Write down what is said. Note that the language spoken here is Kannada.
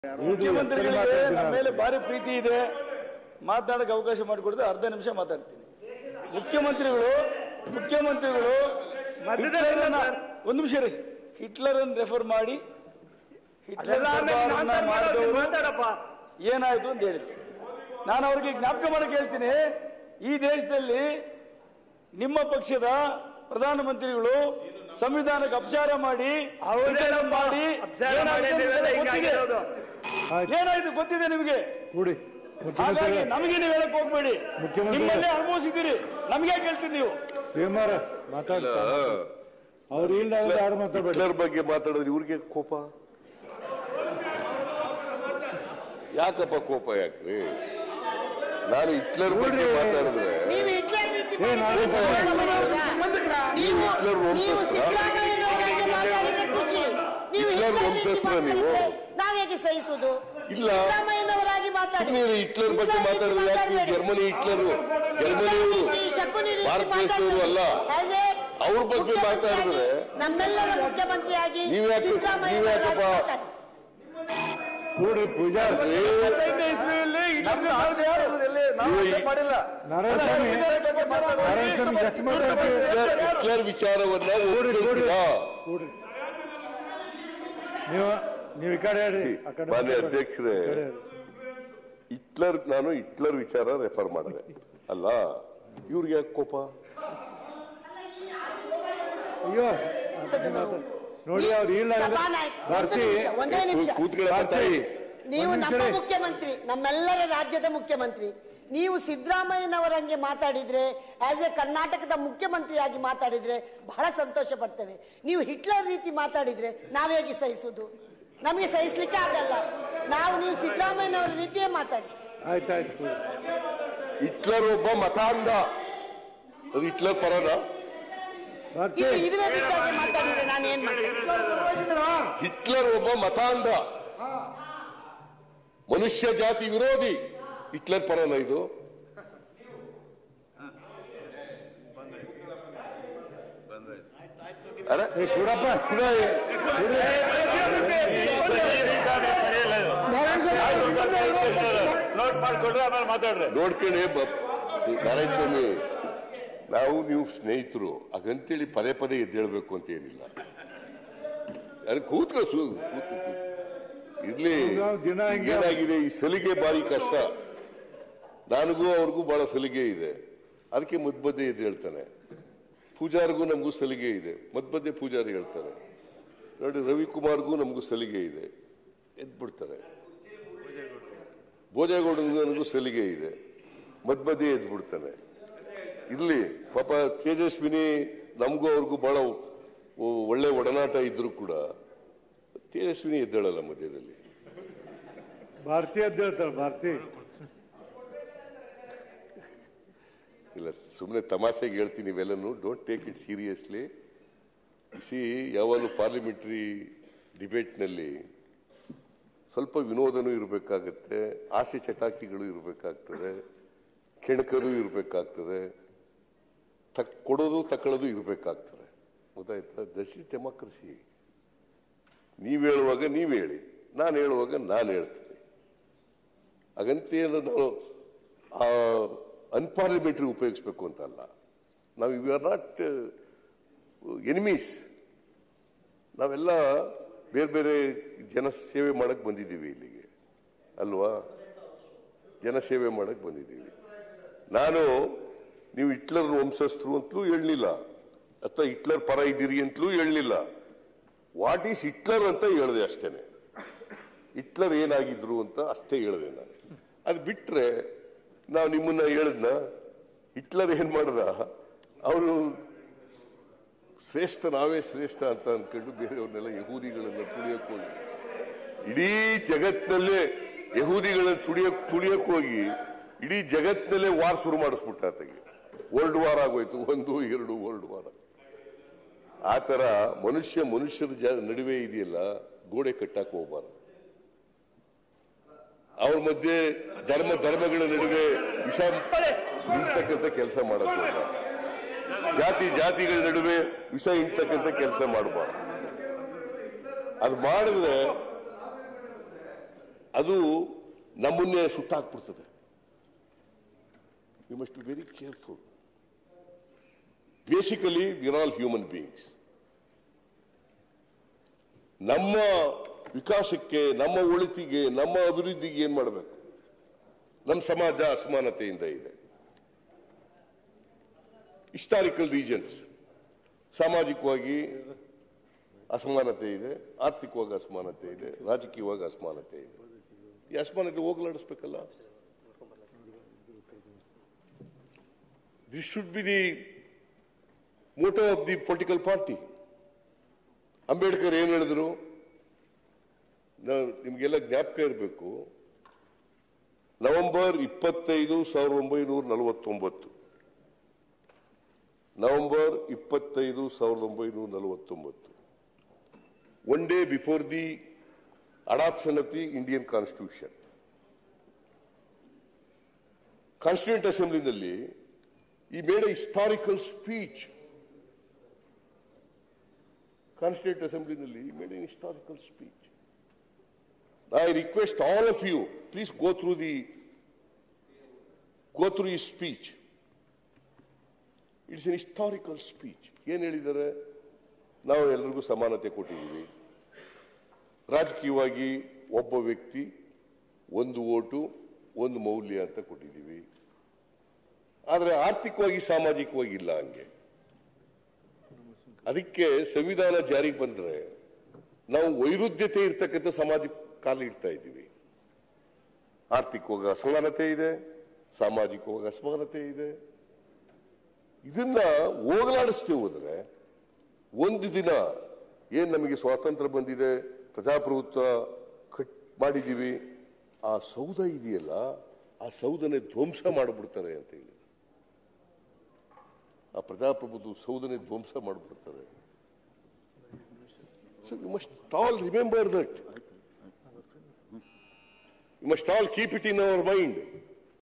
ಮುಖ್ಯಮಂತ್ರಿಗಳಿಗೆ ನಮ್ಮ ಮೇಲೆ ಭಾರಿ ಪ್ರೀತಿ ಇದೆ ಮಾತನಾಡಕ್ಕೆ ಅವಕಾಶ ಮಾಡಿಕೊಡಿದ್ರೆ ಅರ್ಧ ನಿಮಿಷ ಮಾತಾಡ್ತೀನಿ ಮುಖ್ಯಮಂತ್ರಿಗಳು ಮುಖ್ಯಮಂತ್ರಿಗಳು ಹಿಟ್ಲರನ್ನ ಒಂದು ನಿಮಿಷ ಇರಿ ಹಿಟ್ಲರ್ ಅನ್ನು ರೆಫರ್ ಮಾಡಿ ಹಿಟ್ಲರ್ ದರ್ಬಾರನ್ನ ಮಾಡಿದವರು ಮಾತಾಡಪ್ಪ ಏನಾಯ್ತು ಅಂತ ಹೇಳಿದ್ರು ನಾನು ಅವ್ರಿಗೆ ಜ್ಞಾಪಕ ಮಾಡಕ್ಕೆ ಹೇಳ್ತೀನಿ ಈ ದೇಶದಲ್ಲಿ ನಿಮ್ಮ ಪಕ್ಷದ ಪ್ರಧಾನಮಂತ್ರಿಗಳು ಸಂವಿಧಾನಕ್ಕೆ ಅಪಚಾರ ಮಾಡಿ ಹೌದೇನಪ್ಪ? ಮಾಡಿ ಅಪಚಾರ ಏನಾಗಿದೆ ಅಂತ ಮಾಡಿದ್ದೀವಲ್ಲ, ಗೊತ್ತಿದೆ. ಹಿಂಗಾಗಿರೋದು. ಏನಾಯ್ತು ಗೊತ್ತಿದೆ ನಿಮಗೆ ಕೂಡಿ ಹಾಗಾಗಿ ಮುಖ್ಯಮಂತ್ರಿ ನಮಗೆ ನೀವು ಹೇಳಕ್ ಹೋಗ್ಬೇಡಿ ಮುಖ್ಯಮಂತ್ರಿ- ನಿಮ್ಮಲ್ಲೇ ಅನುಭವಿಸಿದ್ದೀರಿ ನಮ್ಗೆ ಕೇಳ್ತೀರಿ ನೀವು ಸಿಎಂಆರ್ ಮಾತಾಡ್ತಾರೆ ಅವ್ರು ಇಲ್ದಾಗ ಯಾರು ಮಾತಾಡ್ಬೇಡಿ ಹಿಟ್ಲರ್ ಬಗ್ಗೆ ಮಾತಾಡಿದ್ರೆ ಇವ್ರಿಗೆ ಕೋಪ ಯಾಕಪ್ಪ ಕೋಪ ಯಾಕ್ರಿ ನಾನು ಹಿಟ್ಲರ್ ಬಗ್ಗೆ ಮಾತಾಡಿದ್ರೆ ನೀವು ಹಿಟ್ಲರ್ ರೀತಿ ಏ, ನಾಳೆ ಮಾಡಿದ್ರೆ ನೀವು ಹಿಟ್ಲರ್ ನೀವು ವಂಶಸ್ಥ? ಸಿದ್ದರಾಮಯ್ಯನವರ ಬಗ್ಗೆ ಮಾತಾಡಿದ್ರೆ ಖುಷಿ ನೀವು ಹಿಟ್ಲರ್ ಹಿಟ್ಲರ್ ರೀತಿ ವಂಶಸ್ಥ ನೀವು? ಮಾತಾಡಿದ್ರೆ ನಾವ್ ಹೇಗೆ ಸಹಿಸುದು ಇಲ್ಲ. ಸಿದ್ದರಾಮಯ್ಯನವರಾಗಿ ಮಾತಾಡಿ ಸುಮ್ಮನೆ ಹಿಟ್ಲರ್ ಬಗ್ಗೆ ಹಿಟ್ಲರ್ ರೀತಿ ಮಾತಾಡಿದ್ರೆ ಯಾಕೆ ನೀವು ಮಾತಾಡ್ಬೇಡಿ. ಜರ್ಮನಿ ಹಿಟ್ಲರು ಜರ್ಮನಿಯವರು ಹಿಟ್ಲರ್ ರೀತಿ, ಶಕುನಿ ರೀತಿ ಭಾರತ ದೇಶದವರು ಅಲ್ಲ ಮಾತಾಡ್ಬೇಡಿ. As a ಅವ್ರ ಬಗ್ಗೆ ಮುಖ್ಯಮಂತ್ರಿಯಾಗಿ, ಮಾತಾಡಿದ್ರೆ ನಮ್ಮೆಲ್ಲರ ಮುಖ್ಯಮಂತ್ರಿಯಾಗಿ ನೀವ್ ಯಾಕೆ- ಸಿದ್ದರಾಮಯ್ಯನವರಾಗಿ ನೀವ್ ಯಾಕಪ್ಪ? ಮಾತಾಡಿ. ಕೂಡಿ ಪೂಜಾ ಇಪ್ಪತ್ತೈದನೇ ಇಸ್ವಿಯಲ್ಲಿ ಹಿಟ್ಲರ್ ಆಳ್ವಿಕೆ ಯಾರು? ಮಾಡಿಲ್ಲ ನಾರಾಯಣ ಸ್ವಾಮಿ ನಾರಾಯಣ ಸ್ವಾಮಿ ಜಾಸ್ತಿ ಮಾತಾಡ್ತೀವಿ ಹಿಟ್ಲರ್ ವಿಚಾರವನ್ನ ಕೂಡಿ ಕೂಡಿ ಒಪ್ಪಿಲ್ಲ. ಕೂಡಿ ನೀವು ನೀವು ಈ ಕಡೆ ಹೇಳ್ರಿ ಆ ಕಡೆ ಮಾನ್ಯ ಮಾತಾಡ್ಬೇಡಿ. ಅಧ್ಯಕ್ಷರೇ ಈ ಕಡೆ ಹೇಳ್ರಿ. ಹಿಟ್ಲರ್ ನಾನು ಹಿಟ್ಲರ್ ವಿಚಾರ ರೆಫರ್ ಮಾಡಿದೆ ಅಲ್ಲ ಇವ್ರಿಗೆ ಯಾಕೆ ಕೋಪ ಅಯ್ಯೋ ನೋಡಿ ಅವ್ರು ಇಲ್ಲ ಅಂದ್ರೆ ಸಭಾನಾಯಕ ಒಂದು ಭಾರತಿ ನಿಮಿಷ ಒಂದೇ ನಿಮಿಷ ಕೂತ್ಕೊಳ್ಳಪ್ಪ ಭಾರತಿ, ತಾಯಿ ನೀವು ಒಂದ್ ನಮ್ಮ ನಿಮಿಷ ರೀ. ಮುಖ್ಯಮಂತ್ರಿ ನಮ್ಮೆಲ್ಲರ ರಾಜ್ಯದ ಮುಖ್ಯಮಂತ್ರಿ ನೀವು ಸಿದ್ದರಾಮಯ್ಯನವರಂಗೆ ಮಾತಾಡಿದ್ರೆ ಆಸ್ ಎ ಕರ್ನಾಟಕದ ಮುಖ್ಯಮಂತ್ರಿಯಾಗಿ ಮಾತಾಡಿದ್ರೆ ಬಹಳ ಸಂತೋಷ ಪಡ್ತೇವೆ ನೀವು ಹಿಟ್ಲರ್ ರೀತಿ ಮಾತಾಡಿದ್ರೆ ನಾವೇಗೆ ಸಹಿಸುದು ನಮಗೆ ಸಹಿಸ್ಲಿಕ್ಕೆ ಆಗಲ್ಲ ನಾವು ನೀವು ಸಿದ್ದರಾಮಯ್ಯನವರ ರೀತಿಯೇ ಮಾತಾಡಿ ಆಯ್ತಾಯ್ತು ಕೂಡಿ. ಹಿಟ್ಲರ್ ಒಬ್ಬ ಮತ ಅಂದ ಅದು ಹಿಟ್ಲರ್ ಪರನ ಭಾರತಿ ಇದು ಇರುವೆ ಬಿದ್ದಾಗೆ ಮಾತಾಡಿದ್ರೆ ನಾನು ಏನ್ ಮಾಡಿ ಹಿಟ್ಲರ್ ಒಬ್ಬ ಮತ ಅಂದ ಮನುಷ್ಯ ಜಾತಿ ವಿರೋಧಿ ಹಿಟ್ಲರ್ ಪರನ ಇದು ಅರೆ ಏ ಕೂಡಪ್ಪ ಕೂಡ ನೋಟ್ ಮಾಡ್ಕೊಂಡ್ರೆ ಆಮೇಲೆ ಮಾತಾಡ್ರಿ ನೋಡ್ಕೊಂಡೆ ಬ- ನಾರಾಯಣ ಸ್ವಾಮಿ ನಾವು ನೀವು ಸ್ನೇಹಿತರು ಹಾಗಂತೇಳಿ ಪದೇ ಪದೇ ಎದ್ದೇಳ್ಬೇಕು ಅಂತ ಏನಿಲ್ಲ ಅರೆ ಕೂತ್ಕೊ ಸು ಕೂತ್ಕೊ, ಕೂತ್ಕೊ. ಇರ್ಲಿ ನಾವು ದಿನ ಹಿಂಗೆ- ಏನಾಗಿದೆ ಈ ಸಲಿಗೆ ಬಾರಿ ಕಷ್ಟ ನನಗೂ ಅವ್ರಿಗೂ ಬಹಳ ಸಲಿಗೆ ಇದೆ ಅದಕ್ಕೆ ಮಧ್ಯ ಮಧ್ಯೆ ಎದ್ದು ಹೇಳ್ತಾನೆ ಪೂಜಾರಿಗೂ ನಮಗೂ ಸಲಿಗೆ ಇದೆ ಮಧ್ಯ ಮಧ್ಯೆ ಪೂಜಾರಿ ಹೇಳ್ತಾರೆ ನೋಡಿ ರವಿಕುಮಾರ್ಗೂ ನಮಗೂ ಸಲಿಗೆ ಇದೆ ಎದ್ಬಿಡ್ತಾರೆ ಭೋಜೇಗೌಡನಿಗೂ ನನಗೂ ಸಲಿಗೆ ಇದೆ ಮಧ್ಯ ಮಧ್ಯೆ ಎದ್ಬಿಡ್ತಾನೆ ಇರ್ಲಿ ಪಾಪ ತೇಜಸ್ವಿನಿ ನಮಗೂ ಅವ್ರಿಗೂ ಬಹಳ ಒ- ಒಳ್ಳೆ ಒಡನಾಟ ಇದ್ರು ಕೂಡ ತೇಜಸ್ವಿನಿ ಎದ್ದೇಳಲ್ಲ ಮಧ್ಯದಲ್ಲಿ ಭಾರತಿ ಅಂತ ಹೇಳ್ತಾರೆ ಭಾರತಿ ಇಲ್ಲ ಸುಮ್ಮನೆ ತಮಾಷೆಗೆ ಹೇಳ್ತೀನಿ ಇವೆಲ್ಲನು don't take it seriously see ಯಾವಾಗಲೂ ಪಾರ್ಲಿಮೆಂಟ್ರಿ ಡಿಬೇಟ್ನಲ್ಲಿ ಸ್ವಲ್ಪ ವಿನೋದನೂ ಇರಬೇಕಾಗತ್ತೆ ಆಸೆ ಚಟಾಕಿಗಳು ಇರಬೇಕಾಗ್ತದೆ ಕೆಣಕರು ಇರಬೇಕಾಗ್ತದೆ ತಕ್ ಕೊಡೋದು ತಕೊಳ್ಳೋದು ಇರಬೇಕಾಗ್ತದೆ ಗೊತ್ತಾಯ್ತಾ ದಶ್ ಇಸ್ ಡೆಮಾಕ್ರಸಿ ನೀವು ಹೇಳುವಾಗ ನೀವು ಹೇಳಿ ನಾನು ಹೇಳುವಾಗ ನಾನು ಹೇಳ್ತೀನಿ ಹಾಗಂತೇನು ನಾವು ಆ ಅನ್ಪಾರ್ಲಿಮೆಂಟ್ರಿ ಉಪಯೋಗಿಸ್ಬೇಕು ಅಂತ ಅಲ್ಲ ನಾವು ಯು ಆರ್ ನಾಟ್ ಎನಿಮೀಸ್ ನಾವೆಲ್ಲ ಬೇರೆ ಬೇರೆ ಜನ ಸೇವೆ ಮಾಡಕ್ ಬಂದಿದ್ದೀವಿ ಇಲ್ಲಿಗೆ ಅಲ್ವಾ ಜನಸೇವೆ ಮಾಡಕ್ ಬಂದಿದ್ದೀವಿ ನಾನು ನೀವು ಹಿಟ್ಲರ್ ವಂಶಸ್ಥರು ಅಂತಲೂ ಹೇಳಲಿಲ್ಲ ಅಥವಾ ಹಿಟ್ಲರ್ ಪರ ಇದ್ದೀರಿ ಅಂತಲೂ ಹೇಳಲಿಲ್ಲ ವಾಟ್ ಈಸ್ ಹಿಟ್ಲರ್ ಅಂತ ಹೇಳಿದೆ ಅಷ್ಟೇನೆ ಹಿಟ್ಲರ್ ಏನಾಗಿದ್ರು ಅಂತ ಅಷ್ಟೇ ಹೇಳಿದೆ ನಾನು ಅದು ಬಿಟ್ರೆ ನಾವು ನಿಮ್ಮನ್ನ ಹೇಳದ್ನ ಹಿಟ್ಲರ್ ಏನ್ ಮಾಡ್ದ ಅವನು ಶ್ರೇಷ್ಠ ನಾವೇ ಶ್ರೇಷ್ಠ ಅಂತ ಅನ್ಕೊಂಡು ಬೇರೆಯವ್ರನ್ನೆಲ್ಲ ಯಹೂದಿಗಳನ್ನ ತುಳಿಯಕ್ ಹೋಗಿ ಇಡೀ ಜಗತ್ತಿನಲ್ಲೇ ಯಹೂದಿಗಳನ್ನ ತುಳಿಯಕ್ ತುಳಿಯಕ್ ಹೋಗಿ ಇಡೀ ಜಗತ್ತಿನಲ್ಲೇ ವಾರ್ ಶುರು ಮಾಡಿಸ್ಬಿಟ್ಟ ಆತಗೆ ವರ್ಲ್ಡ್ ವಾರ್ ಆಗೋಯ್ತು ಒಂದು ಎರಡು ವರ್ಲ್ಡ್ ವಾರ್ ಆ ತರ ಮನುಷ್ಯ ಮನುಷ್ಯರ ಜ- ನಡುವೆ ಇದೆಯಲ್ಲ ಗೋಡೆ ಕಟ್ಟಕ್ ಹೋಗ್ಬಾರ್ದು ಅವ್ರ ಮಧ್ಯೆ ಧರ್ಮ ಧರ್ಮಗಳ ನಡುವೆ ವಿಷ ನಿಲ್ತಕ್ಕಂಥ ಕೆಲಸ ಮಾಡಕ್ ಹೋಗ್ಬಾರ್ದು ಜಾತಿ ಜಾತಿಗಳ ನಡುವೆ ವಿಷ ಇಂತಕ್ಕಂಥ ಕೆಲಸ ಮಾಡಬಾರ್ದು ಅದು ಮಾಡಿದ್ರೆ ಅದು ನಮ್ಮನ್ನೇ ಸುಟ್ಟಾಕ್ಬಿಡ್ತದೆ we must be very careful basically we're all human beings ನಮ್ಮ ವಿಕಾಸಕ್ಕೆ ನಮ್ಮ ಒಳಿತಿಗೆ ನಮ್ಮ ಅಭಿವೃದ್ಧಿಗೆ ಏನ್ ಮಾಡಬೇಕು ನಮ್ಮ ಸಮಾಜ ಅಸಮಾನತೆಯಿಂದ ಇದೆ ಹಿಸ್ಟಾರಿಕಲ್ ರೀಜನ್ಸ್ ಸಾಮಾಜಿಕವಾಗಿ ಅಸಮಾನತೆ ಇದೆ ಆರ್ಥಿಕವಾಗಿ ಅಸಮಾನತೆ ಇದೆ ರಾಜಕೀಯವಾಗಿ ಅಸಮಾನತೆ ಇದೆ ಈ ಅಸಮಾನತೆ ಹೋಗಲಾಡಿಸ್ಬೇಕಲ್ಲ this should be the motto of the political party Ambedkar ಏನ್ ಹೇಳಿದ್ರು ನಾ- ನಿಮ್ಗೆಲ್ಲ ಜ್ಞಾಪಕ ಇರಬೇಕು ನವೆಂಬರ್ ಇಪ್ಪತ್ತೈದು ಸಾವಿರದ ಒಂಬೈನೂರ ನಲವತ್ತೊಂಬತ್ತು ನವೆಂಬರ್ ಇಪ್ಪತ್ತೈದು ಸಾವಿರದ ಒಂಬೈನೂರ ನಲವತ್ತೊಂಬತ್ತು one day before the adoption of the Indian constitution constituent ಅಸೆಂಬ್ಲಿನಲ್ಲಿ ಈ ಮೇಡ್ ಹಿಸ್ಟಾರಿಕಲ್ ಸ್ಪೀಚ್ ಕಾನ್ಸ್ಟಿಟ್ಯೂಂಟ್ ಅಸೆಂಬ್ಲಿನಲ್ಲಿ made an historical speech I request all of you please go through the go through ಈ speech it's an historical speech ಏನ್ ಹೇಳಿದ್ದಾರೆ ನಾವು ಎಲ್ರಿಗೂ ಸಮಾನತೆ ಕೊಟ್ಟಿದ್ದೀವಿ ರಾಜಕೀಯವಾಗಿ ಒಬ್ಬ ವ್ಯಕ್ತಿ ಒಂದು ಓಟು ಒಂದು ಮೌಲ್ಯ ಅಂತ ಕೊಟ್ಟಿದ್ದೀವಿ ಆದರೆ ಆರ್ಥಿಕವಾಗಿ ಸಾಮಾಜಿಕವಾಗಿ ಇಲ್ಲ ಹಂಗೆ ಅದಕ್ಕೆ ಸಂವಿಧಾನ ಜಾರಿಗೆ ಬಂದ್ರೆ ನಾವು ವೈರುಧ್ಯತೆ ಇರ್ತಕ್ಕಂಥ ಸಮಾಜಕ್ಕೆ ಕಾಲ ಇಡ್ತಾ ಇದ್ದೀವಿ ಆರ್ಥಿಕವಾಗಿ ಅಸಮಾನತೆ ಇದೆ ಸಾಮಾಜಿಕವಾಗಿ ಅಸಮಾನತೆ ಇದೆ ಇದನ್ನ ಹೋಗಲಾಡಿಸ್ತೀವಿ ಹೋದ್ರೆ ಒಂದು ದಿನ ಏನ್ ನಮಗೆ ಸ್ವಾತಂತ್ರ್ಯ ಬಂದಿದೆ ಪ್ರಜಾಪ್ರಭುತ್ವ ಕಟ್ ಮಾಡಿದೀವಿ ಆ ಸೌಧ ಇದೆಯಲ್ಲ ಆ ಸೌಧನೆ ಧ್ವಂಸ ಮಾಡಿಬಿಡ್ತಾರೆ ಅಂತ ಹೇಳಿ ಆ ಪ್ರಜಾಪ್ರಭುತ್ವ ಸೌಧನೆ ಧ್ವಂಸ ಮಾಡಿಬಿಡ್ತಾರೆ so you must all remember that you must all keep it in our mind